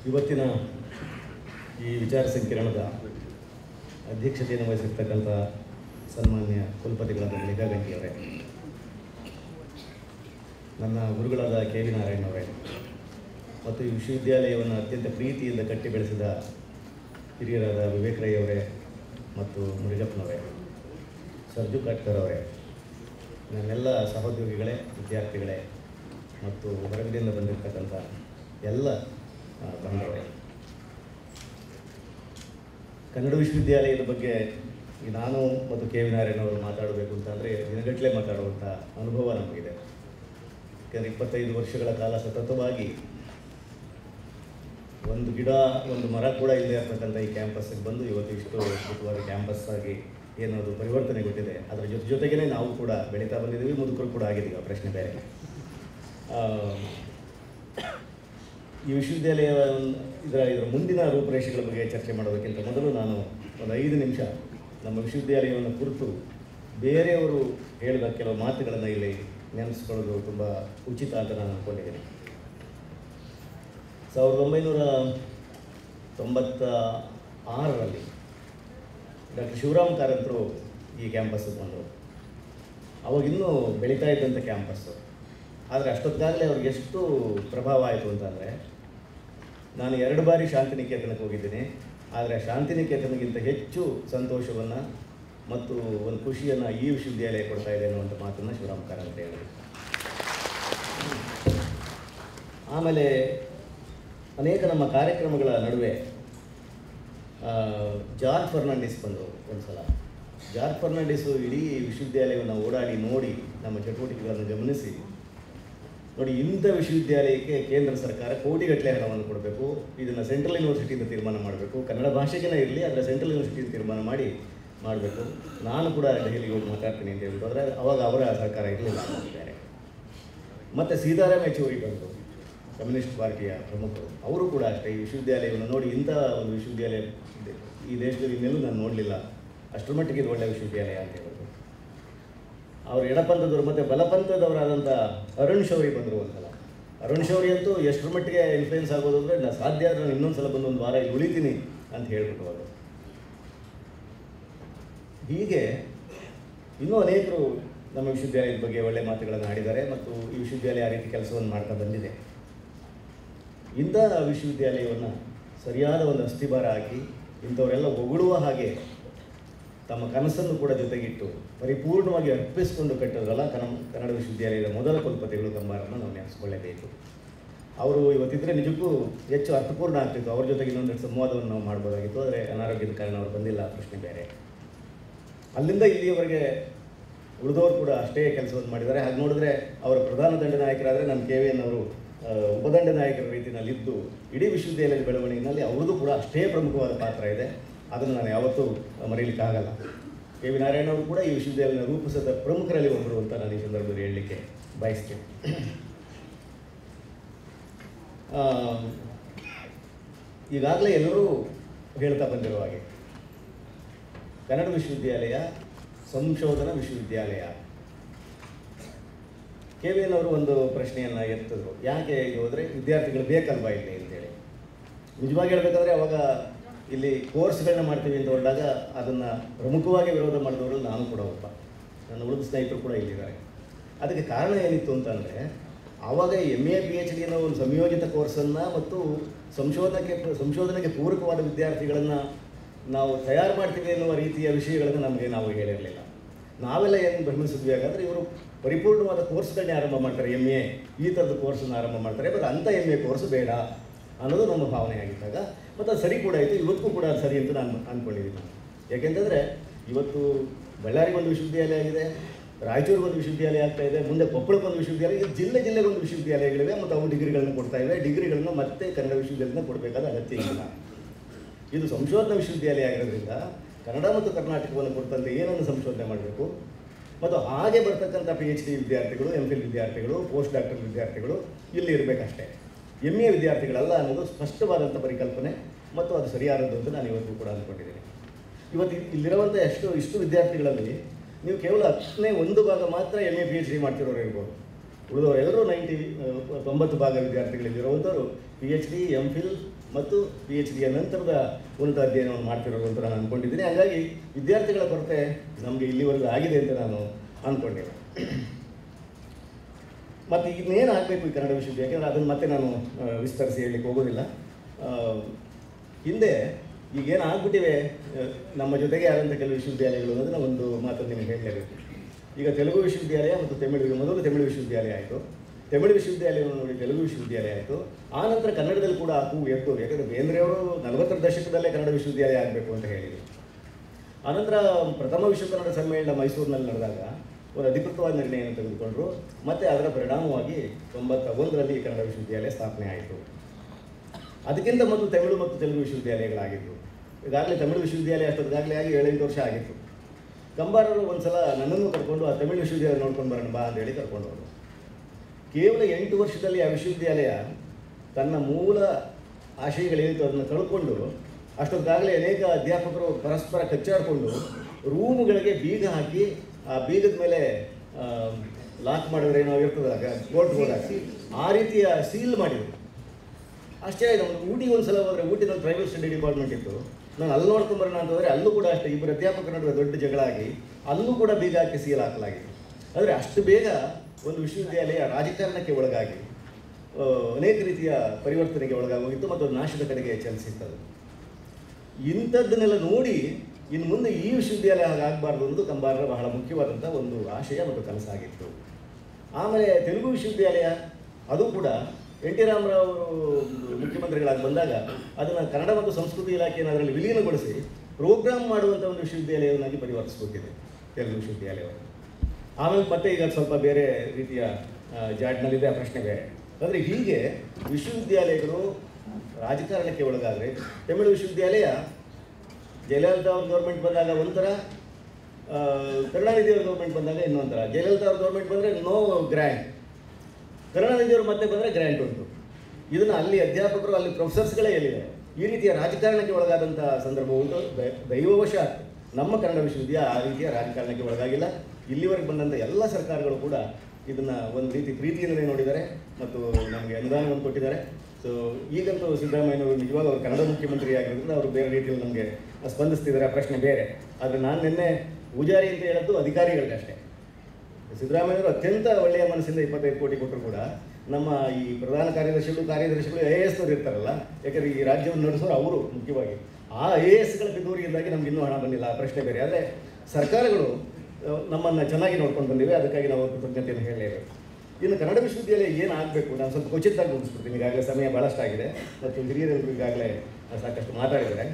ಇವತ್ತಿನ ಈ ವಿಚಾರ ಸಂಕಿರಣದ ಅಧ್ಯಕ್ಷತೆಯನ್ನು ವಹಿಸಿರ್ತಕ್ಕಂಥ ಸನ್ಮಾನ್ಯ ಕುಲಪತಿಗಳಾದ ಮಲ್ಲಿಕಾ ಗಂಟಿಯವರೇ ನನ್ನ ಗುರುಗಳಾದ ಕೆ ವಿ ನಾರಾಯಣವರೇ ಮತ್ತು ಈ ವಿಶ್ವವಿದ್ಯಾಲಯವನ್ನು ಅತ್ಯಂತ ಪ್ರೀತಿಯಿಂದ ಕಟ್ಟಿ ಬೆಳೆಸಿದ ಹಿರಿಯರಾದ ವಿವೇಕ್ ರೈ ಅವರೇ ಮತ್ತು ಮುರುಗಪ್ಪನವರೇ ಸರ್ಜು ಕಾಟ್ಕರ್ ಅವರೇ ನನ್ನೆಲ್ಲ ಸಹೋದ್ಯೋಗಿಗಳೇ ವಿದ್ಯಾರ್ಥಿಗಳೇ ಮತ್ತು ಹೊರಗಡೆಯಿಂದ ಬಂದಿರತಕ್ಕಂಥ ಎಲ್ಲ ಆ, ಬಾಂಧವರೇ ಕನ್ನಡ ವಿಶ್ವವಿದ್ಯಾಲಯದ ಬಗ್ಗೆ ಈ ನಾನು ಮತ್ತು ಕೆ ವಿ ನಾರಾಯಣ ಅವರು ಮಾತಾಡಬೇಕು ಅಂತಂದರೆ ದಿನಗಟ್ಟಲೆ ಮಾತಾಡುವಂಥ ಅನುಭವ ನಮಗಿದೆ ಯಾಕೆಂದರೆ ಇಪ್ಪತ್ತೈದು ವರ್ಷಗಳ ಕಾಲ ಸತತವಾಗಿ ಒಂದು ಗಿಡ ಒಂದು ಮರ ಕೂಡ ಇಲ್ಲದೆ ಇರ್ತಕ್ಕಂಥ ಈ ಕ್ಯಾಂಪಸ್ಸಿಗೆ ಬಂದು ಇವತ್ತು ಇಷ್ಟು ಅದ್ಭುತವಾದ ಕ್ಯಾಂಪಸ್ ಆಗಿ ಏನದು ಪರಿವರ್ತನೆಗೊಂಡಿದೆ ಅದರ ಜೊತೆ ಜೊತೆಗೇ ನಾವು ಕೂಡ ಬೆಳೀತಾ ಬಂದಿದ್ದೀವಿ ಮುದುಕರು ಕೂಡ ಆಗಿದ್ದೀವಿ ಆ ಪ್ರಶ್ನೆ ಬೇರೆ ಆ, ಈ ವಿಶ್ವವಿದ್ಯಾಲಯ ಇದರ ಇದರ ಮುಂದಿನ ರೂಪುರೇಷೆಗಳ ಬಗ್ಗೆ ಚರ್ಚೆ ಮಾಡೋದಕ್ಕಿಂತ ಮೊದಲು ನಾನು ಒಂದು ಐದು ನಿಮಿಷ ನಮ್ಮ ವಿಶ್ವವಿದ್ಯಾಲಯವನ್ನು ಕುರಿತು ಬೇರೆಯವರು ಹೇಳಿದ ಕೆಲವು ಮಾತುಗಳನ್ನು ಇಲ್ಲಿ ನೆನೆಸ್ಕೊಳ್ಳೋದು ತುಂಬ ಉಚಿತ ಅಂತ ನಾನು ಅಂದ್ಕೊಂಡಿದ್ದೀನಿ ಸಾವಿರದ ಒಂಬೈನೂರ ತೊಂಬತ್ತ ಆರರಲ್ಲಿ ಡಾಕ್ಟರ್ ಶಿವರಾಮ್ ಕಾರಂತರು ಈ ಕ್ಯಾಂಪಸ್ಸಿಗೆ ಬಂದರು ಅವಾಗಿನ್ನೂ ಬೆಳೀತಾ ಇದ್ದಂಥ ಕ್ಯಾಂಪಸ್ಸು ಆದರೆ ಅಷ್ಟೊತ್ತಾಗಲೇ ಅವ್ರಿಗೆ ಎಷ್ಟು ಪ್ರಭಾವ ಆಯಿತು ಅಂತಂದರೆ ನಾನು ಎರಡು ಬಾರಿ ಶಾಂತಿನಿಕೇತನಕ್ಕೆ ಹೋಗಿದ್ದೀನಿ ಆದರೆ ಶಾಂತಿನಿಕೇತನಗಿಂತ ಹೆಚ್ಚು ಸಂತೋಷವನ್ನು ಮತ್ತು ಒಂದು ಖುಷಿಯನ್ನು ಈ ವಿಶ್ವವಿದ್ಯಾಲಯ ಕೊಡ್ತಾ ಇದೆ ಅನ್ನುವಂಥ ಮಾತನ್ನು ಶಿವರಾಮ್ ಕಾರಂತ ಹೇಳಿದರು ಆಮೇಲೆ ಅನೇಕ ನಮ್ಮ ಕಾರ್ಯಕ್ರಮಗಳ ನಡುವೆ ಆ, ಜಾರ್ಜ್ ಫರ್ನಾಂಡಿಸ್ ಬಂದರು ಒಂದು ಸಲ ಜಾರ್ಜ್ ಫರ್ನಾಂಡಿಸು ಇಡೀ ವಿಶ್ವವಿದ್ಯಾಲಯವನ್ನು ಓಡಾಡಿ ನೋಡಿ ನಮ್ಮ ಚಟುವಟಿಕೆಗಳನ್ನು ಗಮನಿಸಿ ನೋಡಿ ಇಂಥ ವಿಶ್ವವಿದ್ಯಾಲಯಕ್ಕೆ ಕೇಂದ್ರ ಸರ್ಕಾರ ಕೋಟಿಗಟ್ಟಲೆ ಹಣವನ್ನು ಕೊಡಬೇಕು ಇದನ್ನು ಸೆಂಟ್ರಲ್ ಯೂನಿವರ್ಸಿಟಿಯಿಂದ ತೀರ್ಮಾನ ಮಾಡಬೇಕು ಕನ್ನಡ ಭಾಷೆಗೇನೇ ಇರಲಿ ಆದರೆ ಸೆಂಟ್ರಲ್ ಯೂನಿವರ್ಸಿಟಿಯಿಂದ ತೀರ್ಮಾನ ಮಾಡಿ ಮಾಡಬೇಕು ನಾನು ಕೂಡ ದೆಹಲಿಗೆ ಹೋಗಿ ಮಾತಾಡ್ತೀನಿ ಅಂತ ಹೇಳ್ಬಿಟ್ಟು ಆದರೆ ಅವಾಗ ಅವರ ಸರ್ಕಾರ ಇರಲಿಲ್ಲ ಬೇರೆ ಮತ್ತು ಸೀತಾರಾಮ್ ಯೆಚೂರಿ ಬಂದರು ಕಮ್ಯುನಿಸ್ಟ್ ಪಾರ್ಟಿಯ ಪ್ರಮುಖರು ಅವರು ಕೂಡ ಅಷ್ಟೇ ಈ ವಿಶ್ವವಿದ್ಯಾಲಯವನ್ನು ನೋಡಿ ಇಂಥ ಒಂದು ವಿಶ್ವವಿದ್ಯಾಲಯ ಇದೆ- ಈ ದೇಶದಲ್ಲಿ ಇನ್ನೆಲ್ಲೂ ನಾನು ನೋಡಲಿಲ್ಲ ಅಷ್ಟರ ಮಟ್ಟಿಗೆ ಇದು ಒಳ್ಳೆಯ ವಿಶ್ವವಿದ್ಯಾಲಯ ಅಂತ ಹೇಳಿದ್ರು ಅವರು ಎಡಪಂಥದವರು ಮತ್ತು ಬಲಪಂಥದವರಾದಂಥ ಅರುಣ್ ಶೌರಿ ಬಂದರು ಒಂದ್ಸಲ ಅರುಣ್ ಶೌರಿ ಅಂತೂ ಎಷ್ಟರ ಮಟ್ಟಿಗೆ ಇನ್ಫ್ಲೂಯೆನ್ಸ್ ಆಗೋದು ಅಂದರೆ ನಾನು ಸಾಧ್ಯ ಆದರೆ ನಾನು ಇನ್ನೊಂದು ಸಲ ಬಂದು ಒಂದು ವಾರ ಇಲ್ಲಿ ಉಳಿತೀನಿ ಅಂತ ಹೇಳ್ಬಿಟ್ಟು ಅವರು ಹೀಗೆ ಇನ್ನೂ ಅನೇಕರು ನಮ್ಮ ವಿಶ್ವವಿದ್ಯಾಲಯದ ಬಗ್ಗೆ ಒಳ್ಳೆ ಮಾತುಗಳನ್ನು ಆಡಿದ್ದಾರೆ ಮತ್ತು ಈ ವಿಶ್ವವಿದ್ಯಾಲಯ ಆ ರೀತಿ ಕೆಲಸವನ್ನು ಮಾಡ್ತಾ ಬಂದಿದೆ ಇಂಥ ವಿಶ್ವವಿದ್ಯಾಲಯವನ್ನು ಸರಿಯಾದ ಒಂದು ಅಸ್ಥಿಭಾರ ಹಾಕಿ ಇಂಥವರೆಲ್ಲ ಹೊಗಳುವ ಹಾಗೆ ತಮ್ಮ ಕನಸನ್ನು ಕೂಡ ಜೊತೆಗಿಟ್ಟು ಪರಿಪೂರ್ಣವಾಗಿ ಅರ್ಪಿಸಿಕೊಂಡು ಕಟ್ಟಿದ್ರಲ್ಲ ಕನ್ನಡ ಕನ್ನಡ ವಿಶ್ವವಿದ್ಯಾಲಯದ ಮೊದಲ ಕುಲಪತಿಗಳು ಕಂಬಾರನ್ನು ನಾವು ನೆನೆಸ್ಕೊಳ್ಳೇಬೇಕು ಅವರು ಇವತ್ತಿದ್ರೆ ನಿಜಕ್ಕೂ ಹೆಚ್ಚು ಅರ್ಥಪೂರ್ಣ ಆಗ್ತಿತ್ತು ಅವ್ರ ಜೊತೆಗೆ ಇನ್ನೊಂದೆರಡು ಸಂವಾದವನ್ನು ನಾವು ಮಾಡ್ಬೋದಾಗಿತ್ತು ಆದರೆ ಅನಾರೋಗ್ಯದ ಕಾರಣ ಅವರು ಬಂದಿಲ್ಲ ಆ ಪ್ರಶ್ನೆ ಬೇರೆ ಅಲ್ಲಿಂದ ಇಲ್ಲಿಯವರೆಗೆ ಉಳಿದವರು ಕೂಡ ಅಷ್ಟೇ ಕೆಲಸವನ್ನು ಮಾಡಿದ್ದಾರೆ ಹಾಗೆ ನೋಡಿದ್ರೆ ಅವರ ಪ್ರಧಾನ ದಂಡ ನಾಯಕರಾದರೆ ನಮ್ಮ ಕೆ ವಿ ಎನ್ ಅವರು ಆ, ಉಪದಂಡ ನಾಯಕರ ರೀತಿಯಲ್ಲಿದ್ದು ಇಡೀ ವಿಶ್ವವಿದ್ಯಾಲಯದ ಬೆಳವಣಿಗೆಯಲ್ಲಿ ಅವ್ರದ್ದು ಕೂಡ ಅಷ್ಟೇ ಪ್ರಮುಖವಾದ ಪಾತ್ರ ಇದೆ ಅದನ್ನು ನಾನು ಯಾವತ್ತೂ ಮರೀಲಿಕ್ಕಾಗಲ್ಲ ಕೆ ವಿ ನಾರಾಯಣ ಅವರು ಕೂಡ ಈ ವಿಶ್ವವಿದ್ಯಾಲಯ ರೂಪಿಸಿದ ಪ್ರಮುಖರಲ್ಲಿ ಒಬ್ಬರು ಅಂತ ನಾನು ಈ ಸಂದರ್ಭದಲ್ಲಿ ಹೇಳಲಿಕ್ಕೆ ಬಯಸ್ತೇನೆ ಆ, ಈಗಾಗಲೇ ಎಲ್ಲರೂ ಹೇಳ್ತಾ ಬಂದಿರುವ ಹಾಗೆ ಕನ್ನಡ ವಿಶ್ವವಿದ್ಯಾಲಯ ಸಂಶೋಧನಾ ವಿಶ್ವವಿದ್ಯಾಲಯ ಕೆ ವಿ ಎನ್ ಅವರು ಒಂದು ಪ್ರಶ್ನೆಯನ್ನು ಎತ್ತಿದ್ರು ಯಾಕೆ ಇದು ಹೋದರೆ ವಿದ್ಯಾರ್ಥಿಗಳು ಬೇಕಲ್ವಾ ಇಲ್ಲಿ ಅಂತೇಳಿ ನಿಜವಾಗಿ ಹೇಳ್ಬೇಕಾದ್ರೆ ಅವಾಗ ಇಲ್ಲಿ ಕೋರ್ಸ್ಗಳನ್ನ ಮಾಡ್ತೀವಿ ಅಂತ ಹೊರಟಾಗ ಅದನ್ನು ಪ್ರಮುಖವಾಗಿ ವಿರೋಧ ಮಾಡಿದವರು ನಾನು ಕೂಡ ಒಬ್ಬ ನನ್ನ ಉಳಿದ ಸ್ನೇಹಿತರು ಕೂಡ ಇಲ್ಲಿದ್ದಾರೆ ಅದಕ್ಕೆ ಕಾರಣ ಏನಿತ್ತು ಅಂತಂದರೆ ಆವಾಗ M A P H D ಅನ್ನೋ ಒಂದು ಸಂಯೋಜಿತ ಕೋರ್ಸನ್ನು ಮತ್ತು ಸಂಶೋಧನೆಗೆ ಸಂಶೋಧನೆಗೆ ಪೂರಕವಾದ ವಿದ್ಯಾರ್ಥಿಗಳನ್ನು ನಾವು ತಯಾರು ಮಾಡ್ತೀವಿ ಎನ್ನುವ ರೀತಿಯ ವಿಷಯಗಳನ್ನು ನಮಗೆ ನಾವು ಹೇಳಿರಲಿಲ್ಲ ನಾವೆಲ್ಲ ಏನು ಭ್ರಮಿಸಿದ್ವಿ ಹಾಗಾದರೆ ಇವರು ಪರಿಪೂರ್ಣವಾದ ಕೋರ್ಸ್ಗಳನ್ನೇ ಆರಂಭ ಮಾಡ್ತಾರೆ ಎಮ್ ಎ ಈ ಥರದ ಕೋರ್ಸನ್ನು ಆರಂಭ ಮಾಡ್ತಾರೆ ಬಟ್ ಅಂಥ ಎಮ್ ಎ ಕೋರ್ಸ್ ಬೇಡ ಅನ್ನೋದು ನಮ್ಮ ಭಾವನೆ ಆಗಿದ್ದಾಗ ಮತ್ತು ಅದು ಸರಿ ಕೂಡ ಆಯಿತು ಇವತ್ತಿಗೂ ಕೂಡ ಅದು ಸರಿ ಅಂತ ನಾನು ಅಂದ್ಕೊಂಡಿದ್ದೀನಿ ನಾನು ಯಾಕೆಂತಂದರೆ ಇವತ್ತು ಬಳ್ಳಾರಿಗೆ ಒಂದು ವಿಶ್ವವಿದ್ಯಾಲಯ ಆಗಿದೆ ರಾಯಚೂರಿಗೆ ಒಂದು ವಿಶ್ವವಿದ್ಯಾಲಯ ಆಗ್ತಾ ಇದೆ ಮುಂದೆ ಕೊಪ್ಪಳಕ್ಕೆ ಒಂದು ವಿಶ್ವವಿದ್ಯಾಲಯ ಈಗ ಜಿಲ್ಲೆ ಜಿಲ್ಲೆಗೆ ಒಂದು ವಿಶ್ವವಿದ್ಯಾಲಯಗಳಿವೆ ಮತ್ತು ಅವು ಡಿಗ್ರಿಗಳನ್ನು ಕೊಡ್ತಾ ಇವೆ ಡಿಗ್ರಿಗಳನ್ನು ಮತ್ತೆ ಕನ್ನಡ ವಿಶ್ವವಿದ್ಯಾಲಯದಿಂದ ಕೊಡಬೇಕಾದ ಅಗತ್ಯ ಇಲ್ಲ ಇದು ಸಂಶೋಧನಾ ವಿಶ್ವವಿದ್ಯಾಲಯ ಆಗಿರೋದ್ರಿಂದ ಕನ್ನಡ ಮತ್ತು ಕರ್ನಾಟಕವನ್ನು ಕುರಿತಂತೆ ಏನನ್ನು ಸಂಶೋಧನೆ ಮಾಡಬೇಕು ಮತ್ತು ಹಾಗೆ ಬರ್ತಕ್ಕಂಥ ಪಿ ಎಚ್ ಡಿ ವಿದ್ಯಾರ್ಥಿಗಳು ಎಮ್ ಫಿಲ್ ವಿದ್ಯಾರ್ಥಿಗಳು ಪೋಸ್ಟ್ ಡಾಕ್ಟರ್ ವಿದ್ಯಾರ್ಥಿಗಳು ಇಲ್ಲಿ ಇರಬೇಕಷ್ಟೇ ಎಮ್ ಎ ವಿದ್ಯಾರ್ಥಿಗಳಲ್ಲ ಅನ್ನೋದು ಸ್ಪಷ್ಟವಾದಂಥ ಪರಿಕಲ್ಪನೆ ಮತ್ತು ಅದು ಸರಿಯಾದದ್ದು ಅಂತ ನಾನು ಇವತ್ತು ಕೂಡ ಅಂದ್ಕೊಂಡಿದ್ದೀನಿ ಇವತ್ತು ಇ- ಇಲ್ಲಿರುವಂಥ ಎಷ್ಟು ಇಷ್ಟು ವಿದ್ಯಾರ್ಥಿಗಳಲ್ಲಿ ನೀವು ಕೇವಲ ಹತ್ತನೇ ಒಂದು ಭಾಗ ಮಾತ್ರ M A P H D ಮಾಡ್ತಿರೋರು ಇರ್ಬೋದು ಉಳಿದವರೆಲ್ಲರೂ ನೈಂಟಿ ತೊಂಬತ್ತು ಭಾಗ ವಿದ್ಯಾರ್ಥಿಗಳಿಲ್ಲಿರುವಂಥವರು P H D M Phil ಮತ್ತು ಪಿ ಎಚ್ ಡಿಯ ನಂತರದ ಉನ್ನತ ಅಧ್ಯಯನವನ್ನು ಮಾಡ್ತಿರೋದು ಅಂತ ನಾನು ಅಂದ್ಕೊಂಡಿದ್ದೀನಿ ಹಾಗಾಗಿ ವಿದ್ಯಾರ್ಥಿಗಳ ಕೊರತೆ ನಮಗೆ ಇಲ್ಲಿವರೆಗೂ ಆಗಿದೆ ಅಂತ ನಾನು ಅಂದ್ಕೊಂಡಿಲ್ಲ ಮತ್ತು ಇನ್ನೇನು ಆಗಬೇಕು ಈ ಕನ್ನಡ ವಿಶ್ವವಿದ್ಯಾಲಯ ಯಾಕೆಂದರೆ ಅದನ್ನು ಮತ್ತೆ ನಾನು ಆ, ವಿಸ್ತರಿಸಿ ಹೇಳಲಿಕ್ಕೆ ಹೋಗೋದಿಲ್ಲ ಆ, ಹಿಂದೆ ಈಗೇನು ಆಗ್ಬಿಟ್ಟಿವೆ ಆ, ನಮ್ಮ ಜೊತೆಗೆ ಆದಂಥ ಕೆಲವು ವಿಶ್ವವಿದ್ಯಾಲಯಗಳು ಅನ್ನೋದನ್ನ ಒಂದು ಮಾತನ್ನು ನಿಮಗೆ ಹೇಳಲೇಬೇಕು ಈಗ ತೆಲುಗು ವಿಶ್ವವಿದ್ಯಾಲಯ ಮತ್ತು ತಮಿಳು ಮೊದಲು ತಮಿಳು ವಿಶ್ವವಿದ್ಯಾಲಯ ಆಯಿತು ತಮಿಳು ವಿಶ್ವವಿದ್ಯಾಲಯವನ್ನು ನೋಡಿ ತೆಲುಗು ವಿಶ್ವವಿದ್ಯಾಲಯ ಆಯಿತು ಆ ನಂತರ ಕನ್ನಡದಲ್ಲಿ ಕೂಡ ಆ ಕೂಗು ಎದ್ದು ಯಾಕಂದರೆ ಬೇಂದ್ರೆಯವರು ನಲವತ್ತರ ದಶಕದಲ್ಲೇ ಕನ್ನಡ ವಿಶ್ವವಿದ್ಯಾಲಯ ಆಗಬೇಕು ಅಂತ ಹೇಳಿದರು ಆನಂತರ ಪ್ರಥಮ ವಿಶ್ವ ಕನ್ನಡ ಸಮ್ಮೇಳನ ಮೈಸೂರಿನಲ್ಲಿ ನಡೆದಾಗ ಒಂದು ಅಧಿಕೃತವಾದ ನಿರ್ಣಯವನ್ನು ತೆಗೆದುಕೊಂಡರು ಮತ್ತು ಅದರ ಪರಿಣಾಮವಾಗಿ ತೊಂಬತ್ತ ಒಂದರಲ್ಲಿ ಕನ್ನಡ ವಿಶ್ವವಿದ್ಯಾಲಯ ಸ್ಥಾಪನೆ ಆಯಿತು ಅದಕ್ಕಿಂತ ಮೊದಲು ತಮಿಳು ಮತ್ತು ತೆಲುಗು ವಿಶ್ವವಿದ್ಯಾಲಯಗಳಾಗಿದ್ದವು ಈಗಾಗಲೇ ತಮಿಳು ವಿಶ್ವವಿದ್ಯಾಲಯ ಅಷ್ಟೊತ್ತಿಗಾಗಲೇ ಆಗಿ ಏಳೆಂಟು ವರ್ಷ ಆಗಿತ್ತು ಕಂಬಾರರು ಒಂದ್ಸಲ ನನ್ನನ್ನು ಕರ್ಕೊಂಡು ಆ ತಮಿಳು ವಿಶ್ವವಿದ್ಯಾಲಯ ನೋಡ್ಕೊಂಡು ಬರೋಣ ಬಾ ಅಂತ ಹೇಳಿ ಕರ್ಕೊಂಡು ಹೋದರು ಕೇವಲ ಎಂಟು ವರ್ಷದಲ್ಲಿ ಆ ವಿಶ್ವವಿದ್ಯಾಲಯ ತನ್ನ ಮೂಲ ಆಶಯಗಳೇನಿತ್ತು ಅದನ್ನು ಕಳ್ಕೊಂಡು ಅಷ್ಟೊತ್ತಾಗಲೇ ಅನೇಕ ಅಧ್ಯಾಪಕರು ಪರಸ್ಪರ ಕಚ್ಚಾಡಿಕೊಂಡು ರೂಮ್ಗಳಿಗೆ ಬೀಗ ಹಾಕಿ ಆ ಬೀಗದ ಮೇಲೆ ಲಾಕ್ ಮಾಡಿದ್ರೆ ಏನೋ ಇರ್ತದಾಗ ಕೋರ್ಟ್ ಹೋದಾಗ ಆ ರೀತಿಯ ಸೀಲ್ ಮಾಡಿದರು ಆಶ್ಚರ್ಯ ಆಯ್ತು ನಮ್ಗೆ ಊಟಿಗೆ ಒಂದು ಸಲ ಹೋದರೆ ಊಟಿನಲ್ಲಿ ಪ್ರೈವೇಟ್ ಸ್ಟಡಿ ಡಿಪಾರ್ಟ್ಮೆಂಟ್ ಇತ್ತು ನಾನು ಅಲ್ಲಿ ನೋಡ್ಕೊಂಬರೋಣ ಅಂತಂದರೆ ಅಲ್ಲೂ ಕೂಡ ಅಷ್ಟೇ ಇಬ್ಬರು ಅಧ್ಯಾಪಕರ ನಡುವೆ ದೊಡ್ಡ ಜಗಳ ಆಗಿ ಅಲ್ಲೂ ಕೂಡ ಬೀಗ ಹಾಕಿ ಸೀಲ್ ಹಾಕಲಾಗಿದೆ ಆದರೆ ಅಷ್ಟು ಬೇಗ ಒಂದು ವಿಶ್ವವಿದ್ಯಾಲಯ ರಾಜಕಾರಣಕ್ಕೆ ಒಳಗಾಗಿ ಆ, ಅನೇಕ ರೀತಿಯ ಪರಿವರ್ತನೆಗೆ ಒಳಗಾಗೋಗಿತ್ತು ಮತ್ತು ಅದು ನಾಶದ ಕಡೆಗೆ ಚಲಿಸಿತ್ತದು ಇಂಥದ್ದನ್ನೆಲ್ಲ ನೋಡಿ ಇನ್ನು ಮುಂದೆ ಈ ವಿಶ್ವವಿದ್ಯಾಲಯ ಹಾಗಾಗಬಾರ್ದು ಅನ್ನೋದು ಕಂಬಾರರ ಬಹಳ ಮುಖ್ಯವಾದಂಥ ಒಂದು ಆಶಯ ಮತ್ತು ಕನಸಾಗಿತ್ತು ಆಮೇಲೆ ತೆಲುಗು ವಿಶ್ವವಿದ್ಯಾಲಯ ಅದು ಕೂಡ ಎನ್ ಟಿ ರಾಮರಾವ್ ಅವರು ಮುಖ್ಯಮಂತ್ರಿಗಳಾಗಿ ಬಂದಾಗ ಅದನ್ನು ಕನ್ನಡ ಮತ್ತು ಸಂಸ್ಕೃತಿ ಇಲಾಖೆಯನ್ನು ಅದರಲ್ಲಿ ವಿಲೀನಗೊಳಿಸಿ ಪ್ರೋಗ್ರಾಮ್ ಮಾಡುವಂಥ ಒಂದು ವಿಶ್ವವಿದ್ಯಾಲಯವನ್ನಾಗಿ ಪರಿವರ್ತಿಸ್ಕೊಟ್ಟಿದೆ ತೆಲುಗು ವಿಶ್ವವಿದ್ಯಾಲಯವನ್ನು ಆಮೇಲೆ ಮತ್ತೆ ಈಗ ಸ್ವಲ್ಪ ಬೇರೆ ರೀತಿಯ ಆ, ಜಾಡ್ನಲ್ಲಿದೆ ಆ ಪ್ರಶ್ನೆ ಬೇರೆ ಅಂದರೆ ಹೀಗೆ ವಿಶ್ವವಿದ್ಯಾಲಯಗಳು ರಾಜಕಾರಣಕ್ಕೆ ಒಳಗಾದರೆ ತಮಿಳು ವಿಶ್ವವಿದ್ಯಾಲಯ ಜಯಲಲಿತಾ ಅವ್ರ ಗೌರ್ಮೆಂಟ್ ಬಂದಾಗ ಒಂಥರ ಆ, ಕರುಣಾನಿಧಿ ಅವ್ರ ಗೌರ್ಮೆಂಟ್ ಬಂದಾಗ ಇನ್ನೊಂಥರ ಜಯಲಲಿತಾ ಅವ್ರ ಗೌರ್ಮೆಂಟ್ ಬಂದರೆ ನೋ ಗ್ರ್ಯಾಂಟ್ ಕರುಣಾನಿಧಿಯವರು ಮತ್ತೆ ಬಂದರೆ ಗ್ರ್ಯಾಂಟ್ ಉಂಟು ಇದನ್ನು ಅಲ್ಲಿ ಅಧ್ಯಾಪಕರು ಅಲ್ಲಿ ಪ್ರೊಫೆಸರ್ಸ್ಗಳೇ ಹೇಳಿದ್ದಾರೆ ಈ ರೀತಿಯ ರಾಜಕಾರಣಕ್ಕೆ ಒಳಗಾದಂಥ ಸಂದರ್ಭ ಉಂಟು ದ- ದೈವವಶಾತ್ ನಮ್ಮ ಕನ್ನಡ ವಿಶ್ವವಿದ್ಯಾಲಯ ಆ ರೀತಿಯ ರಾಜಕಾರಣಕ್ಕೆ ಒಳಗಾಗಿಲ್ಲ ಇಲ್ಲಿವರೆಗೆ ಬಂದಂಥ ಎಲ್ಲ ಸರ್ಕಾರಗಳು ಕೂಡ ಇದನ್ನು ಒಂದು ರೀತಿ ಪ್ರೀತಿಯಿಂದಲೇ ನೋಡಿದ್ದಾರೆ ಮತ್ತು ನಮಗೆ ಅನುದಾನವನ್ನು ಕೊಟ್ಟಿದ್ದಾರೆ ಸೊ ಈಗಂತೂ ಸಿದ್ದರಾಮಯ್ಯನವರು ನಿಜವಾಗ ಅವರು ಕನ್ನಡ ಮುಖ್ಯಮಂತ್ರಿ ಆಗಿರೋದ್ರಿಂದ ಅವರು ಬೇರೆ ರೀತಿಯಲ್ಲಿ ನಮಗೆ ಸ್ಪಂದಿಸ್ತಿದ್ದಾರೆ ಆ ಪ್ರಶ್ನೆ ಬೇರೆ ಆದರೆ ನಾನು ನಿನ್ನೆ ಪೂಜಾರಿ ಅಂತ ಹೇಳೋದು ಅಧಿಕಾರಿಗಳಿಗಷ್ಟೇ ಸಿದ್ದರಾಮಯ್ಯವರು ಅತ್ಯಂತ ಒಳ್ಳೆಯ ಮನಸ್ಸಿಂದ ಇಪ್ಪತ್ತೈದು ಕೋಟಿ ಕೊಟ್ಟರು ಕೂಡ ನಮ್ಮ ಈ ಪ್ರಧಾನ ಕಾರ್ಯದರ್ಶಿಗಳು ಕಾರ್ಯದರ್ಶಿಗಳು ಐ ಎ ಎಸ್ನವ್ರು ಇರ್ತಾರಲ್ಲ ಯಾಕಂದರೆ ಈ ರಾಜ್ಯವನ್ನು ನಡೆಸೋರು ಅವರು ಮುಖ್ಯವಾಗಿ ಆ ಐ ಎ ಎಸ್ಗಳ ಪಿತೂರಿಯಿಂದಾಗಿ ನಮ್ಗೆ ಇನ್ನೂ ಹಣ ಬಂದಿಲ್ಲ ಆ ಪ್ರಶ್ನೆ ಬೇರೆ ಆದರೆ ಸರ್ಕಾರಗಳು ನಮ್ಮನ್ನು ಚೆನ್ನಾಗಿ ನೋಡ್ಕೊಂಡು ಬಂದಿವೆ ಅದಕ್ಕಾಗಿ ನಾವು ಕೃತಜ್ಞತೆಯನ್ನು ಹೇಳಲೇಬೇಕು ಇನ್ನು ಕನ್ನಡ ವಿಶ್ವವಿದ್ಯಾಲಯ ಏನು ಆಗಬೇಕು ನಾನು ಸ್ವಲ್ಪ ಕ್ವಚಿತ್ತಾಗಿ ಮುಗಿಸ್ಬಿಡ್ತೀನಿ ಈಗಾಗಲೇ ಸಮಯ ಭಾಳಷ್ಟಾಗಿದೆ ಮತ್ತು ಹಿರಿಯರೆಲ್ಲರೂ ಈಗಾಗಲೇ ಸಾಕಷ್ಟು ಮಾತಾಡಿದ್ದಾರೆ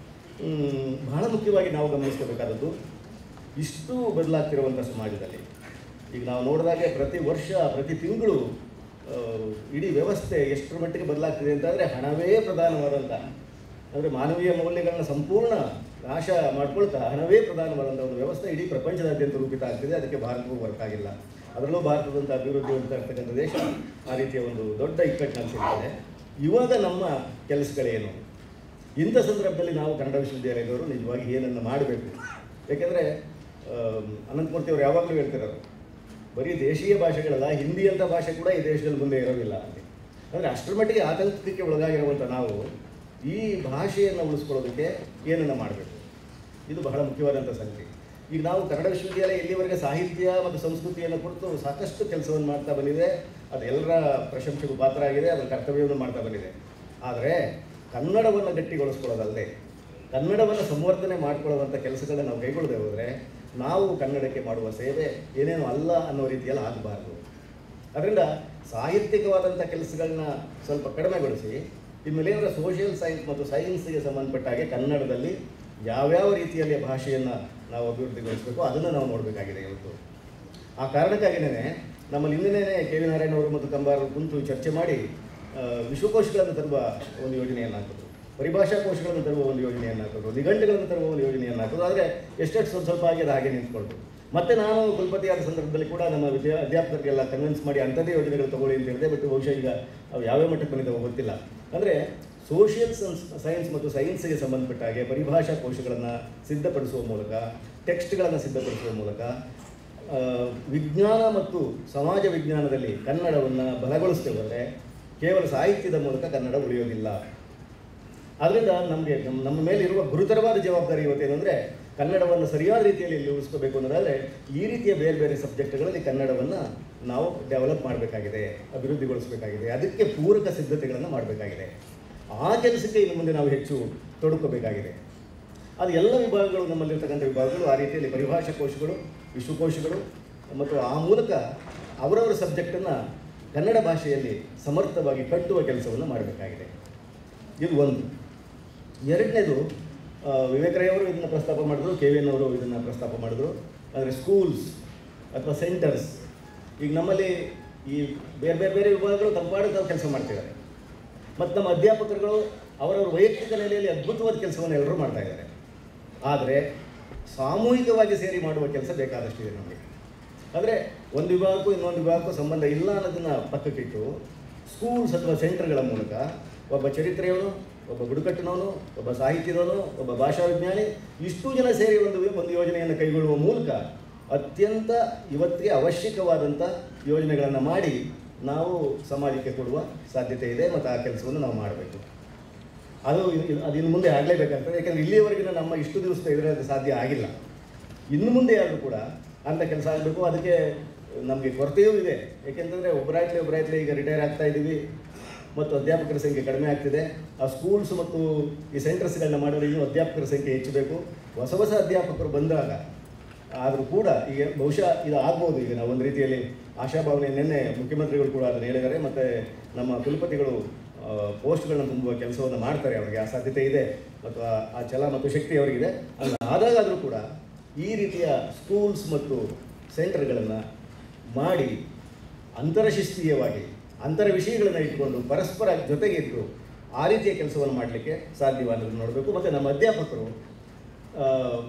ಹ್ಮ್, ಬಹಳ ಮುಖ್ಯವಾಗಿ ನಾವು ಗಮನಿಸ್ಕೋಬೇಕಾದದ್ದು ಇಷ್ಟು ಬದಲಾಗ್ತಿರುವಂಥ ಸಮಾಜದಲ್ಲಿ ಈಗ ನಾವು ನೋಡಿದಾಗೆ ಪ್ರತಿ ವರ್ಷ ಪ್ರತಿ ತಿಂಗಳು ಆ, ಇಡೀ ವ್ಯವಸ್ಥೆ ಎಷ್ಟರ ಮಟ್ಟಿಗೆ ಬದಲಾಗ್ತಿದೆ ಅಂತಂದರೆ ಹಣವೇ ಪ್ರಧಾನವಾದಂಥ ಅಂದರೆ ಮಾನವೀಯ ಮೌಲ್ಯಗಳನ್ನ ಸಂಪೂರ್ಣ ನಾಶ ಮಾಡ್ಕೊಳ್ತಾ ಹಣವೇ ಪ್ರಧಾನವಾದಂಥ ಒಂದು ವ್ಯವಸ್ಥೆ ಇಡೀ ಪ್ರಪಂಚದಾದ್ಯಂತ ರೂಪಿತ ಆಗ್ತಿದೆ ಅದಕ್ಕೆ ಭಾರತಕ್ಕೂ ವರ್ಕ್ ಆಗಿಲ್ಲ ಅದರಲ್ಲೂ ಭಾರತದಂಥ ಅಭಿವೃದ್ಧಿ ಹೊಂದ್ತಾ ಇರ್ತಕ್ಕಂಥ ದೇಶ ಆ ರೀತಿಯ ಒಂದು ದೊಡ್ಡ ಇಕ್ಕಟ್ಟಿನಲ್ಲಿ ಸಿಗ್ತದೆ ಇವಾಗ ನಮ್ಮ ಕೆಲಸಗಳೇನು ಇಂಥ ಸಂದರ್ಭದಲ್ಲಿ ನಾವು ಕನ್ನಡ ವಿಶ್ವವಿದ್ಯಾಲಯದವರು ನಿಜವಾಗಿ ಏನನ್ನು ಮಾಡಬೇಕು ಯಾಕೆಂದರೆ ಅನಂತಮೂರ್ತಿ ಅವರು ಯಾವಾಗಲೂ ಹೇಳ್ತಿರೋರು ಬರೀ ದೇಶೀಯ ಭಾಷೆಗಳಲ್ಲ ಹಿಂದಿ ಅಂತ ಭಾಷೆ ಕೂಡ ಈ ದೇಶದಲ್ಲಿ ಮುಂದೆ ಇರೋದಿಲ್ಲ ಅಂತ ಅಂದರೆ ಅಷ್ಟರ ಮಟ್ಟಿಗೆ ಆತಂಕಕ್ಕೆ ಒಳಗಾಗಿರುವಂಥ ನಾವು ಈ ಭಾಷೆಯನ್ನು ಉಳಿಸ್ಕೊಳ್ಳೋದಕ್ಕೆ ಏನನ್ನು ಮಾಡಬೇಕು ಇದು ಬಹಳ ಮುಖ್ಯವಾದಂಥ ಸಂಗತಿ ಈಗ ನಾವು ಕನ್ನಡ ವಿಶ್ವವಿದ್ಯಾಲಯ ಇಲ್ಲಿವರೆಗೆ ಸಾಹಿತ್ಯ ಮತ್ತು ಸಂಸ್ಕೃತಿಯನ್ನು ಕುರಿತು ಸಾಕಷ್ಟು ಕೆಲಸವನ್ನು ಮಾಡ್ತಾ ಬಂದಿದೆ ಅದು ಎಲ್ಲರ ಪ್ರಶಂಸೆಗೂ ಪಾತ್ರ ಆಗಿದೆ ಅದರ ಕರ್ತವ್ಯವನ್ನು ಮಾಡ್ತಾ ಬಂದಿದೆ ಆದರೆ ಕನ್ನಡವನ್ನು ಗಟ್ಟಿಗೊಳಿಸ್ಕೊಳ್ಳೋದಲ್ಲದೆ ಕನ್ನಡವನ್ನು ಸಂವರ್ಧನೆ ಮಾಡ್ಕೊಳ್ಳುವಂಥ ಕೆಲಸಗಳನ್ನ ನಾವು ಕೈಗೊಳ್ಳದೆ ಹೋದರೆ ನಾವು ಕನ್ನಡಕ್ಕೆ ಮಾಡುವ ಸೇವೆ ಏನೇನು ಅಲ್ಲ ಅನ್ನೋ ರೀತಿಯಲ್ಲಿ ಆಗಬಾರ್ದು ಅದರಿಂದ ಸಾಹಿತ್ಯಿಕವಾದಂಥ ಕೆಲಸಗಳನ್ನ ಸ್ವಲ್ಪ ಕಡಿಮೆಗೊಳಿಸಿ ಇನ್ಮೇಲೆ ಏನಂದ್ರೆ ಸೋಷಿಯಲ್ ಸೈನ್ಸ್ ಮತ್ತು ಸೈನ್ಸ್ಗೆ ಸಂಬಂಧಪಟ್ಟ ಹಾಗೆ ಕನ್ನಡದಲ್ಲಿ ಯಾವ್ಯಾವ ರೀತಿಯಲ್ಲಿ ಭಾಷೆಯನ್ನು ನಾವು ಅಭಿವೃದ್ಧಿಗೊಳಿಸಬೇಕು ಅದನ್ನು ನಾವು ನೋಡಬೇಕಾಗಿದೆ ಇವತ್ತು ಆ ಕಾರಣಕ್ಕಾಗಿಯೇ ನಮ್ಮಲ್ಲಿ ಹಿಂದಿನೇ ಕೆ ವಿ ನಾರಾಯಣ ಅವರು ಮತ್ತು ಕಂಬಾರರು ಕುಂತು ಚರ್ಚೆ ಮಾಡಿ ಆ, ವಿಶ್ವಕೋಶಗಳನ್ನು ತರುವ ಒಂದು ಯೋಜನೆಯನ್ನು ಹಾಕಿದ್ರು ಪರಿಭಾಷಾ ಕೋಶಗಳನ್ನು ತರುವ ಒಂದು ಯೋಜನೆಯನ್ನು ಹಾಕಿದ್ರು ನಿಘಂಟುಗಳನ್ನು ತರುವ ಒಂದು ಯೋಜನೆಯನ್ನು ಹಾಕಿದ್ರು ಆದರೆ ಎಷ್ಟೆಷ್ಟು ಸ್ವಲ್ಪ ಸ್ವಲ್ಪ ಆಗಿ ಅದು ಹಾಗೆ ನಿಂತ್ಕೊಳ್ತು ಮತ್ತೆ ನಾನು ಕುಲಪತಿಯಾದ ಸಂದರ್ಭದಲ್ಲಿ ಕೂಡ ನಮ್ಮ ವಿದ್ಯಾ ಅಧ್ಯಾಪಕರಿಗೆಲ್ಲ ಕನ್ವಿನ್ಸ್ ಮಾಡಿ ಅಂಥದ್ದೇ ಯೋಜನೆಗಳು ತಗೊಳ್ಳಿ ಅಂತ ಹೇಳಿದೆ ಬಟ್ ಬಹುಶಃ ಈಗ ಅವು ಯಾವ್ಯಾವ ಮಟ್ಟಕ್ಕೆ ಬಂದಿದ್ದಾವೆ ಗೊತ್ತಿಲ್ಲ ಅಂದರೆ ಸೋಷಿಯಲ್ ಸೈನ್ಸ್ ಮತ್ತು ಸೈನ್ಸ್ಗೆ ಸಂಬಂಧಪಟ್ಟ ಹಾಗೆ ಪರಿಭಾಷಾ ಕೋಶಗಳನ್ನು ಸಿದ್ಧಪಡಿಸುವ ಮೂಲಕ ಟೆಕ್ಸ್ಟ್ಗಳನ್ನು ಸಿದ್ಧಪಡಿಸುವ ಮೂಲಕ ಆ, ವಿಜ್ಞಾನ ಮತ್ತು ಸಮಾಜ ವಿಜ್ಞಾನದಲ್ಲಿ ಕನ್ನಡವನ್ನು ಬಲಗೊಳಿಸ್ತೇವೆ ಹೋದರೆ ಕೇವಲ ಸಾಹಿತ್ಯದ ಮೂಲಕ ಕನ್ನಡ ಉಳಿಯೋದಿಲ್ಲ ಆದ್ದರಿಂದ ನಮಗೆ ನಮ್ಮ ನಮ್ಮ ಮೇಲೆ ಇರುವ ಗುರುತರವಾದ ಜವಾಬ್ದಾರಿ ಇವತ್ತೇನೆಂದರೆ ಕನ್ನಡವನ್ನು ಸರಿಯಾದ ರೀತಿಯಲ್ಲಿ ಇಲ್ಲಿ ಉಳಿಸ್ಕೋಬೇಕು ಅನ್ನೋದಾದರೆ ಈ ರೀತಿಯ ಬೇರೆ ಬೇರೆ ಸಬ್ಜೆಕ್ಟ್ಗಳಲ್ಲಿ ಕನ್ನಡವನ್ನು ನಾವು ಡೆವಲಪ್ ಮಾಡಬೇಕಾಗಿದೆ ಅಭಿವೃದ್ಧಿಗೊಳಿಸಬೇಕಾಗಿದೆ ಅದಕ್ಕೆ ಪೂರಕ ಸಿದ್ಧತೆಗಳನ್ನು ಮಾಡಬೇಕಾಗಿದೆ ಆ ಕೆಲಸಕ್ಕೆ ಇನ್ನು ಮುಂದೆ ನಾವು ಹೆಚ್ಚು ತೊಡಕೋಬೇಕಾಗಿದೆ ಅದು ಎಲ್ಲ ವಿಭಾಗಗಳು ನಮ್ಮಲ್ಲಿರ್ತಕ್ಕಂಥ ವಿಭಾಗಗಳು ಆ ರೀತಿಯಲ್ಲಿ ಪರಿಭಾಷಾ ಕೋಶಗಳು ವಿಶ್ವಕೋಶಗಳು ಮತ್ತು ಆ ಮೂಲಕ ಅವರವರ ಸಬ್ಜೆಕ್ಟನ್ನು ಕನ್ನಡ ಭಾಷೆಯಲ್ಲಿ ಸಮರ್ಥವಾಗಿ ಕಟ್ಟುವ ಕೆಲಸವನ್ನು ಮಾಡಬೇಕಾಗಿದೆ ಇದು ಒಂದು ಎರಡನೇದು ಆ, ವಿವೇಕರಯ್ಯವರು ಇದನ್ನು ಪ್ರಸ್ತಾಪ ಮಾಡಿದ್ರು ಕೆ ವಿ ಎನ್ ಅವರು ಇದನ್ನು ಪ್ರಸ್ತಾಪ ಮಾಡಿದ್ರು ಅಂದರೆ ಸ್ಕೂಲ್ಸ್ ಅಥವಾ ಸೆಂಟರ್ಸ್ ಈಗ ನಮ್ಮಲ್ಲಿ ಈ ಬೇರೆ ಬೇರೆ ಬೇರೆ ವಿಭಾಗಗಳು ತಂಪಾಡಿ ತಾವು ಕೆಲಸ ಮಾಡ್ತಿದ್ದಾರೆ ಮತ್ತು ನಮ್ಮ ಅಧ್ಯಾಪಕರುಗಳು ಅವರವರ ವೈಯಕ್ತಿಕ ನೆಲೆಯಲ್ಲಿ ಅದ್ಭುತವಾದ ಕೆಲಸವನ್ನು ಎಲ್ಲರೂ ಮಾಡ್ತಾ ಇದ್ದಾರೆ ಆದರೆ ಸಾಮೂಹಿಕವಾಗಿ ಸೇರಿ ಮಾಡುವ ಕೆಲಸ ಬೇಕಾದಷ್ಟಿದೆ ನಮಗೆ ಅಂದರೆ ಒಂದು ವಿಭಾಗಕ್ಕೂ ಇನ್ನೊಂದು ವಿಭಾಗಕ್ಕೂ ಸಂಬಂಧ ಇಲ್ಲ ಅನ್ನೋದನ್ನು ಪಕ್ಕಕ್ಕಿಟ್ಟು ಸ್ಕೂಲ್ಸ್ ಅಥವಾ ಸೆಂಟರ್ಗಳ ಮೂಲಕ ಒಬ್ಬ ಚರಿತ್ರೆಯವನು ಒಬ್ಬ ಬುಡಕಟ್ಟಿನವನು ಒಬ್ಬ ಸಾಹಿತ್ಯದವನು ಒಬ್ಬ ಭಾಷಾ ವಿಜ್ಞಾನಿ ಇಷ್ಟು ಜನ ಸೇರಿ ಒಂದು ಒಂದು ಯೋಜನೆಯನ್ನು ಕೈಗೊಳ್ಳುವ ಮೂಲಕ ಅತ್ಯಂತ ಇವತ್ತಿಗೆ ಅವಶ್ಯಕವಾದಂಥ ಯೋಜನೆಗಳನ್ನು ಮಾಡಿ ನಾವು ಸಮಾಜಕ್ಕೆ ಕೊಡುವ ಸಾಧ್ಯತೆ ಇದೆ ಮತ್ತು ಆ ಕೆಲಸವನ್ನು ನಾವು ಮಾಡಬೇಕು ಅದು ಇ- ಅದು ಇನ್ನು ಮುಂದೆ ಆಗಲೇಬೇಕಾಗ್ತದೆ ಯಾಕಂದರೆ ಇಲ್ಲಿಯವರೆಗಿನ ನಮ್ಮ ಇಷ್ಟು ದಿವಸದ ಇದರಲ್ಲಿ ಅದು ಸಾಧ್ಯ ಆಗಿಲ್ಲ ಇನ್ನು ಮುಂದೆ ಆದರೂ ಕೂಡ ಅಂಥ ಕೆಲಸ ಆಗಬೇಕು ಅದಕ್ಕೆ ನಮಗೆ ಕೊರತೆಯೂ ಇದೆ ಏಕೆಂತಂದರೆ ಒಬ್ಬರಾಯ್ತಲೆ ಒಬ್ಬರಾಯ್ತಲೆ ಈಗ ರಿಟೈರ್ ಆಗ್ತಾ ಇದ್ದೀವಿ ಮತ್ತು ಅಧ್ಯಾಪಕರ ಸಂಖ್ಯೆ ಕಡಿಮೆ ಆಗ್ತಿದೆ ಆ ಸ್ಕೂಲ್ಸ್ ಮತ್ತು ಈ ಸೆಂಟರ್ಸ್ಗಳನ್ನ ಮಾಡಿದ್ರೆ ಇನ್ನೂ ಅಧ್ಯಾಪಕರ ಸಂಖ್ಯೆ ಹೆಚ್ಚಬೇಕು ಹೊಸ ಹೊಸ ಅಧ್ಯಾಪಕರು ಬಂದಾಗ ಆದರೂ ಕೂಡ ಈಗ ಬಹುಶಃ ಇದು ಆಗ್ಬೋದು ಈಗ ನಾವು ಒಂದು ರೀತಿಯಲ್ಲಿ ಆಶಾಭಾವನೆ ನಿನ್ನೆ ಮುಖ್ಯಮಂತ್ರಿಗಳು ಕೂಡ ಅದನ್ನು ಹೇಳಿದ್ದಾರೆ ಮತ್ತು ನಮ್ಮ ಕುಲಪತಿಗಳು ಆ, ಪೋಸ್ಟ್ಗಳನ್ನ ತುಂಬುವ ಕೆಲಸವನ್ನು ಮಾಡ್ತಾರೆ ಅವರಿಗೆ ಆ ಸಾಧ್ಯತೆ ಇದೆ ಮತ್ತು ಆ- ಆ ಛಲ ಮತ್ತು ಶಕ್ತಿ ಅವರಿಗಿದೆ ಅದು ಆದಾಗಾದರೂ ಕೂಡ ಈ ರೀತಿಯ ಸ್ಕೂಲ್ಸ್ ಮತ್ತು ಸೆಂಟರ್ಗಳನ್ನು ಮಾಡಿ ಅಂತರಶಿಸ್ತೀಯವಾಗಿ ಅಂತರ ವಿಷಯಗಳನ್ನು ಇಟ್ಕೊಂಡು ಪರಸ್ಪರ ಜೊತೆಗಿದ್ದು ಆ ರೀತಿಯ ಕೆಲಸವನ್ನು ಮಾಡಲಿಕ್ಕೆ ಸಾಧ್ಯವಾದನ್ನು ನೋಡಬೇಕು ಮತ್ತು ನಮ್ಮ ಅಧ್ಯಾಪಕರು ಆ,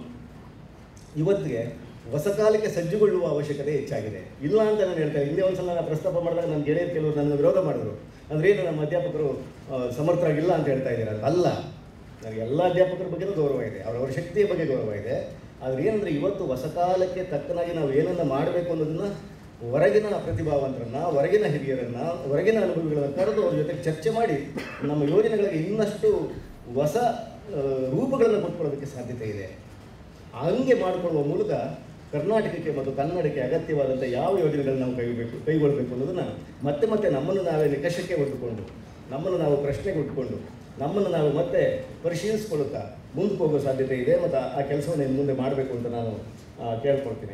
ಇವತ್ತಿಗೆ ಹೊಸ ಕಾಲಕ್ಕೆ ಸಜ್ಜುಗೊಳ್ಳುವ ಅವಶ್ಯಕತೆ ಹೆಚ್ಚಾಗಿದೆ ಇಲ್ಲ ಅಂತ ನಾನು ಹೇಳ್ತೇನೆ ಹಿಂದೆ ಒಂದ್ಸಲ ನಾನು ಪ್ರಸ್ತಾಪ ಮಾಡಿದಾಗ ನನ್ನ ಗೆಳೆಯರು ಕೆಲವರು ನನ್ನ ವಿರೋಧ ಮಾಡಿದ್ರು ಅಂದ್ರೆ ಏನು ನಮ್ಮ ಅಧ್ಯಾಪಕರು ಆ, ಸಮರ್ಥರಾಗಿಲ್ಲ ಅಂತ ಹೇಳ್ತಾ ಇದ್ದೀರಾ ಅಲ್ಲ ನನಗೆ ಎಲ್ಲ ಅಧ್ಯಾಪಕರ ಬಗ್ಗೆನೂ ಗೌರವ ಇದೆ ಅವರವರ ಶಕ್ತಿಯ ಬಗ್ಗೆ ಗೌರವ ಇದೆ ಆದರೆ ಏನಂದರೆ ಇವತ್ತು ಹೊಸ ಕಾಲಕ್ಕೆ ತಕ್ಕನಾಗಿ ನಾವು ಏನನ್ನು ಮಾಡಬೇಕು ಅನ್ನೋದನ್ನು ಹೊರಗಿನ ಪ್ರತಿಭಾವಂತರನ್ನ ಹೊರಗಿನ ಹಿರಿಯರನ್ನ ಹೊರಗಿನ ಅನುಭವಿಗಳನ್ನು ಕರೆದು ಅವ್ರ ಜೊತೆ ಚರ್ಚೆ ಮಾಡಿ ನಮ್ಮ ಯೋಜನೆಗಳಿಗೆ ಇನ್ನಷ್ಟು ಹೊಸ ಆ, ರೂಪಗಳನ್ನು ಕೊಟ್ಕೊಳ್ಳೋದಕ್ಕೆ ಸಾಧ್ಯತೆ ಇದೆ ಹಂಗೆ ಮಾಡಿಕೊಳ್ಳುವ ಮೂಲಕ ಕರ್ನಾಟಕಕ್ಕೆ ಮತ್ತು ಕನ್ನಡಕ್ಕೆ ಅಗತ್ಯವಾದಂಥ ಯಾವ ಯೋಜನೆಗಳನ್ನು ನಾವು ಕೈಗೊಳ್ಬೇಕು ಕೈಗೊಳ್ಳಬೇಕು ಅನ್ನೋದನ್ನು ಮತ್ತೆ ಮತ್ತೆ ನಮ್ಮನ್ನು ನಾವೇ ನಿಕಷಕ್ಕೆ ಒಟ್ಟುಕೊಂಡು ನಮ್ಮನ್ನು ನಾವು ಪ್ರಶ್ನೆಗೆ ಉಟ್ಕೊಂಡು ನಮ್ಮನ್ನು ನಾವು ಮತ್ತೆ ಪರಿಶೀಲಿಸ್ಕೊಳ್ಳುತ್ತಾ ಮುಂದಕ್ಕೆ ಹೋಗೋ ಸಾಧ್ಯತೆ ಇದೆ ಮತ್ತು ಆ- ಆ ಕೆಲಸವನ್ನು ಇನ್ನು ಮುಂದೆ ಮಾಡಬೇಕು ಅಂತ ನಾನು ಆ, ಕೇಳ್ಕೊಳ್ತೀನಿ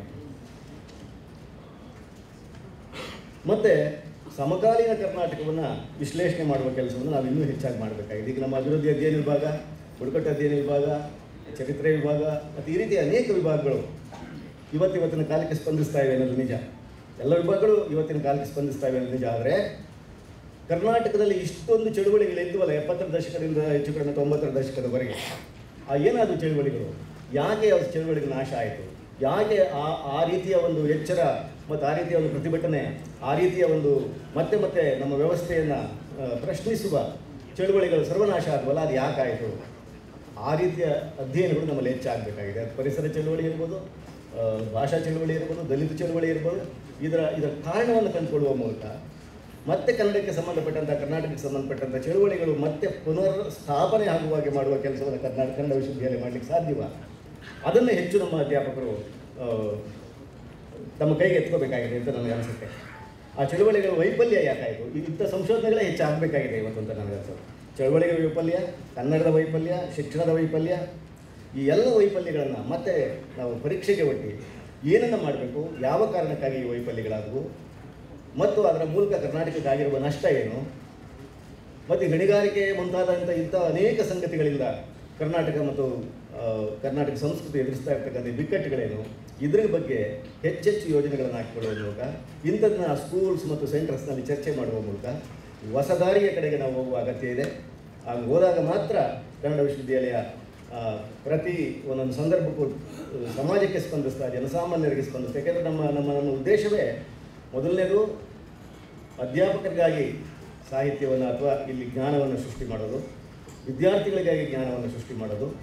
ಮತ್ತು ಸಮಕಾಲೀನ ಕರ್ನಾಟಕವನ್ನು ವಿಶ್ಲೇಷಣೆ ಮಾಡುವ ಕೆಲಸವನ್ನು ನಾವು ಇನ್ನೂ ಹೆಚ್ಚಾಗಿ ಮಾಡಬೇಕಾಗಿದೆ ಈಗ ನಮ್ಮ ಅಭಿವೃದ್ಧಿ ಅಧ್ಯಯನ ವಿಭಾಗ ಬುಡಕಟ್ಟು ಅಧ್ಯಯನ ವಿಭಾಗ ಚರಿತ್ರೆ ವಿಭಾಗ ಮತ್ತು ಈ ರೀತಿಯ ಅನೇಕ ವಿಭಾಗಗಳು ಇವತ್ತಿವತ್ತಿನ ಕಾಲಕ್ಕೆ ಸ್ಪಂದಿಸ್ತಾ ಇವೆ ಅನ್ನೋದು ನಿಜ ಎಲ್ಲ ವಿಭಾಗಗಳು ಇವತ್ತಿನ ಕಾಲಕ್ಕೆ ಸ್ಪಂದಿಸ್ತಾ ಇವೆ ಅನ್ನೋದು ನಿಜ ಆದರೆ ಕರ್ನಾಟಕದಲ್ಲಿ ಇಷ್ಟೊಂದು ಚಳುವಳಿಗಳು ಇದ್ವಲ್ಲ ಎಪ್ಪತ್ತರ ದಶಕದಿಂದ ಹೆಚ್ಚು ಕಡಿಮೆ ತೊಂಬತ್ತರ ದಶಕದವರೆಗೆ ಆ ಏನಾದರೂ ಚಳುವಳಿಗಳು ಯಾಕೆ ಆ ಚಳುವಳಿಗಳು ನಾಶ ಆಯಿತು ಯಾಕೆ ಆ ಆ ರೀತಿಯ ಒಂದು ಎಚ್ಚರ ಮತ್ತು ಆ ರೀತಿಯ ಒಂದು ಪ್ರತಿಭಟನೆ ಆ ರೀತಿಯ ಒಂದು ಮತ್ತೆ ಮತ್ತೆ ನಮ್ಮ ವ್ಯವಸ್ಥೆಯನ್ನು ಪ್ರಶ್ನಿಸುವ ಚಳುವಳಿಗಳು ಸರ್ವನಾಶ ಆದವಲ್ಲ ಅದು ಯಾಕಾಯಿತು ಆ ರೀತಿಯ ಅಧ್ಯಯನಗಳು ನಮ್ಮಲ್ಲಿ ಹೆಚ್ಚಾಗಬೇಕಾಗಿದೆ ಅದು ಪರಿಸರ ಚಳುವಳಿ ಇರ್ಬೋದು ಆ, ಭಾಷಾ ಚಳುವಳಿ ಇರ್ಬೋದು ದಲಿತ ಚಳುವಳಿ ಇರ್ಬೋದು ಇದರ ಇದರ ಕಾರಣವನ್ನು ಕಂಡುಕೊಳ್ಳುವ ಮೂಲಕ ಮತ್ತೆ ಕನ್ನಡಕ್ಕೆ ಸಂಬಂಧಪಟ್ಟಂಥ ಕರ್ನಾಟಕಕ್ಕೆ ಸಂಬಂಧಪಟ್ಟಂಥ ಚಳುವಳಿಗಳು ಮತ್ತೆ ಪುನರ್ ಸ್ಥಾಪನೆ ಆಗುವ ಹಾಗೆ ಮಾಡುವ ಕೆಲಸವನ್ನು ಕರ್ನಾಟಕ ಕನ್ನಡ ವಿಶ್ವವಿದ್ಯಾಲಯ ಮಾಡಲಿಕ್ಕೆ ಸಾಧ್ಯವ ಅದನ್ನು ಹೆಚ್ಚು ನಮ್ಮ ಅಧ್ಯಾಪಕರು ಆ, ತಮ್ಮ ಕೈಗೆ ಎತ್ಕೋಬೇಕಾಗಿದೆ ಅಂತ ನನಗೆ ಅನಿಸುತ್ತೆ ಆ ಚಳುವಳಿಗಳ ವೈಫಲ್ಯ ಯಾಕಾಯಿತು ಇಂಥ ಸಂಶೋಧನೆಗಳೇ ಹೆಚ್ಚಾಗಬೇಕಾಗಿದೆ ಇವತ್ತು ಅಂತ ನನಗೆ ಅನ್ಸುತ್ತೆ ಚಳುವಳಿಗಳ ವೈಫಲ್ಯ ಕನ್ನಡದ ವೈಫಲ್ಯ ಶಿಕ್ಷಣದ ವೈಫಲ್ಯ ಈ ಎಲ್ಲ ವೈಫಲ್ಯಗಳನ್ನು ಮತ್ತೆ ನಾವು ಪರೀಕ್ಷೆಗೆ ಒಟ್ಟಿ ಏನನ್ನು ಮಾಡಬೇಕು ಯಾವ ಕಾರಣಕ್ಕಾಗಿ ಈ ವೈಫಲ್ಯಗಳಾದವು ಮತ್ತು ಅದರ ಮೂಲಕ ಕರ್ನಾಟಕಕ್ಕಾಗಿರುವ ನಷ್ಟ ಏನು ಮತ್ತು ಗಣಿಗಾರಿಕೆ ಮುಂತಾದಂಥ ಇಂಥ ಅನೇಕ ಸಂಗತಿಗಳಿಂದ ಕರ್ನಾಟಕ ಮತ್ತು ಆ, ಕರ್ನಾಟಕ ಸಂಸ್ಕೃತಿ ಎದುರಿಸ್ತಾ ಇರ್ತಕ್ಕಂಥ ಬಿಕ್ಕಟ್ಟುಗಳೇನು ಇದ್ರ ಬಗ್ಗೆ ಹೆಚ್ಚೆಚ್ಚು ಯೋಜನೆಗಳನ್ನು ಹಾಕಿಕೊಳ್ಳುವ ಮೂಲಕ ಇಂಥದನ್ನ ಸ್ಕೂಲ್ಸ್ ಮತ್ತು ಸೆಂಟರ್ಸ್ನಲ್ಲಿ ಚರ್ಚೆ ಮಾಡುವ ಮೂಲಕ ಹೊಸ ದಾರಿಯ ಕಡೆಗೆ ನಾವು ಹೋಗುವ ಅಗತ್ಯ ಇದೆ ಹಾಗೆ ಹೋದಾಗ ಮಾತ್ರ ಕನ್ನಡ ವಿಶ್ವವಿದ್ಯಾಲಯ ಆ, ಪ್ರತಿ ಒಂದೊಂದು ಸಂದರ್ಭಕ್ಕೂ ಆ, ಸಮಾಜಕ್ಕೆ ಸ್ಪಂದಿಸ್ತಾ ಜನಸಾಮಾನ್ಯರಿಗೆ ಸ್ಪಂದಿಸ್ತಾ ಯಾಕೆಂದರೆ ನಮ್ಮ ನಮ್ಮ ನಮ್ಮ ಉದ್ದೇಶವೇ ಮೊದಲನೇದು ಅಧ್ಯಾಪಕರಿಗಾಗಿ ಸಾಹಿತ್ಯವನ್ನು ಅಥವಾ ಇಲ್ಲಿ ಜ್ಞಾನವನ್ನು ಸೃಷ್ಟಿ ಮಾಡೋದು ವಿದ್ಯಾರ್ಥಿಗಳಿಗಾಗಿ ಜ್ಞಾನವನ್ನು ಸೃಷ್ಟಿ ಮಾಡೋದು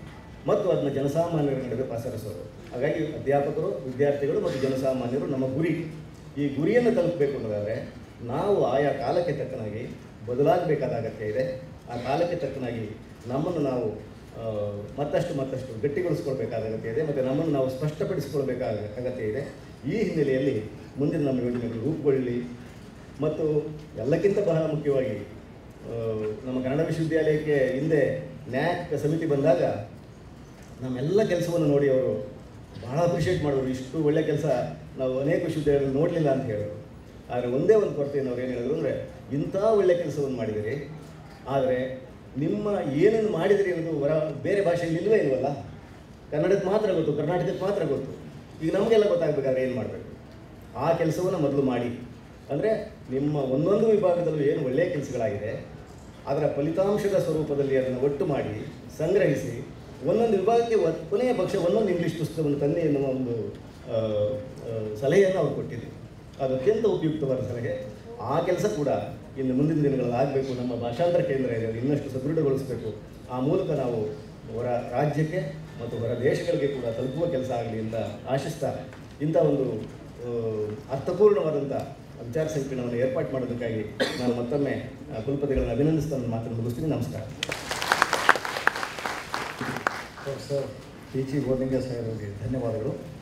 ಮತ್ತು ಅದನ್ನು ಜನಸಾಮಾನ್ಯರ ನಡುವೆ ಪಸರಿಸೋದು ಹಾಗಾಗಿ ಅಧ್ಯಾಪಕರು ವಿದ್ಯಾರ್ಥಿಗಳು ಮತ್ತು ಜನಸಾಮಾನ್ಯರು ನಮ್ಮ ಗುರಿ ಈ ಗುರಿಯನ್ನು ತಲುಪಬೇಕು ಅನ್ನೋದಾದರೆ ನಾವು ಆಯಾ ಕಾಲಕ್ಕೆ ತಕ್ಕನಾಗಿ ಬದಲಾಗಬೇಕಾದ ಅಗತ್ಯ ಇದೆ ಆ ಕಾಲಕ್ಕೆ ತಕ್ಕನಾಗಿ ನಮ್ಮನ್ನು ನಾವು ಆ, ಮತ್ತಷ್ಟು ಮತ್ತಷ್ಟು ಗಟ್ಟಿಗೊಳಿಸ್ಕೊಳ್ಬೇಕಾದ ಅಗತ್ಯ ಇದೆ ಮತ್ತು ನಮ್ಮನ್ನು ನಾವು ಸ್ಪಷ್ಟಪಡಿಸಿಕೊಳ್ಬೇಕಾದ ಅಗತ್ಯ ಇದೆ ಈ ಹಿನ್ನೆಲೆಯಲ್ಲಿ ಮುಂದಿನ ನಮ್ಮ ಯೋಜನೆಗಳು ರೂಪುಗೊಳ್ಳಲಿ ಮತ್ತು ಎಲ್ಲಕ್ಕಿಂತ ಬಹಳ ಮುಖ್ಯವಾಗಿ ಆ, ನಮ್ಮ ಕನ್ನಡ ವಿಶ್ವವಿದ್ಯಾಲಯಕ್ಕೆ ಹಿಂದೆ ನ್ಯಾಕ್ ಸಮಿತಿ ಬಂದಾಗ ನಮ್ಮೆಲ್ಲ ಕೆಲಸವನ್ನು ನೋಡಿ ಅವರು ಬಹಳ ಅಪ್ರಿಷಿಯೇಟ್ ಮಾಡೋರು ಇಷ್ಟು ಒಳ್ಳೆ ಕೆಲಸ ನಾವು ಅನೇಕ ವಿಶ್ವವಿದ್ಯಾಲಯಗಳು ನೋಡಲಿಲ್ಲ ಅಂತ ಹೇಳಿದ್ರು ಆದರೆ ಒಂದೇ ಒಂದು ಕೊರತೆಯನ್ನು ಅವ್ರು ಏನು ಹೇಳಿದ್ರು ಅಂದರೆ ಇಂಥ ಒಳ್ಳೆ ಕೆಲಸವನ್ನು ಮಾಡಿದಿರಿ ಆದರೆ ನಿಮ್ಮ ಏನೇನು ಮಾಡಿದಿರಿ ಅನ್ನೋದು ಹೊರ ಬೇರೆ ಭಾಷೆಯಲ್ಲಿ ಇಲ್ವೇ ಇಲ್ವಲ್ಲ ಕನ್ನಡಕ್ಕೆ ಮಾತ್ರ ಗೊತ್ತು ಕರ್ನಾಟಕಕ್ಕೆ ಮಾತ್ರ ಗೊತ್ತು ಈಗ ನಮಗೆಲ್ಲ ಗೊತ್ತಾಗಬೇಕಾದ್ರೆ ಏನು ಮಾಡಬೇಕು ಆ ಕೆಲಸವನ್ನು ಮೊದಲು ಮಾಡಿ ಅಂದರೆ ನಿಮ್ಮ ಒಂದೊಂದು ವಿಭಾಗದಲ್ಲೂ ಏನು ಒಳ್ಳೆಯ ಕೆಲಸಗಳಾಗಿದೆ ಅದರ ಫಲಿತಾಂಶದ ಸ್ವರೂಪದಲ್ಲಿ ಅದನ್ನು ಒಟ್ಟು ಮಾಡಿ ಸಂಗ್ರಹಿಸಿ ಒಂದೊಂದು ವಿಭಾಗಕ್ಕೆ ಒ- ಕೊನೆಯ ಪಕ್ಷ ಒಂದೊಂದು ಇಂಗ್ಲೀಷ್ ಪುಸ್ತಕವನ್ನು ತನ್ನಿ ಎನ್ನುವ ಒಂದು ಆ, ಆ, ಸಲಹೆಯನ್ನು ಅವ್ರು ಕೊಟ್ಟಿದ್ದರು ಅದು ಅತ್ಯಂತ ಉಪಯುಕ್ತವಾದ ಸಲಹೆ ಆ ಕೆಲಸ ಕೂಡ ಇನ್ನು ಮುಂದಿನ ದಿನಗಳಲ್ಲಿ ಆಗಬೇಕು ನಮ್ಮ ಭಾಷಾಂತರ ಕೇಂದ್ರ ಇದೆ ಅದು ಇನ್ನಷ್ಟು ಸದೃಢಗೊಳಿಸಬೇಕು ಆ ಮೂಲಕ ನಾವು ಹೊರ ರಾಜ್ಯಕ್ಕೆ ಮತ್ತು ಹೊರ ದೇಶಗಳಿಗೆ ಕೂಡ ತಲುಪುವ ಕೆಲಸ ಆಗಲಿ ಅಂತ ಆಶಿಸ್ತಾ ಇಂಥ ಒಂದು ಆ, ಅರ್ಥಪೂರ್ಣವಾದಂಥ ವಿಚಾರ ಸಂಕಿರಣವನ್ನು ಏರ್ಪಾಡು ಮಾಡೋದಕ್ಕಾಗಿ ನಾನು ಮತ್ತೊಮ್ಮೆ ಆ, ಕುಲಪತಿಗಳನ್ನು ಅಭಿನಂದಿಸ್ತಾ ನನ್ನ ಮಾತನ್ನು ಮುಗಿಸ್ತೀನಿ ನಮಸ್ಕಾರ ಪ್ರೊಫೆಸರ್ ಪಿ ಜಿ ಬೋರ್ಡಿಂಗ ಸಾಹೇಬರಿಗೆ ಧನ್ಯವಾದಗಳು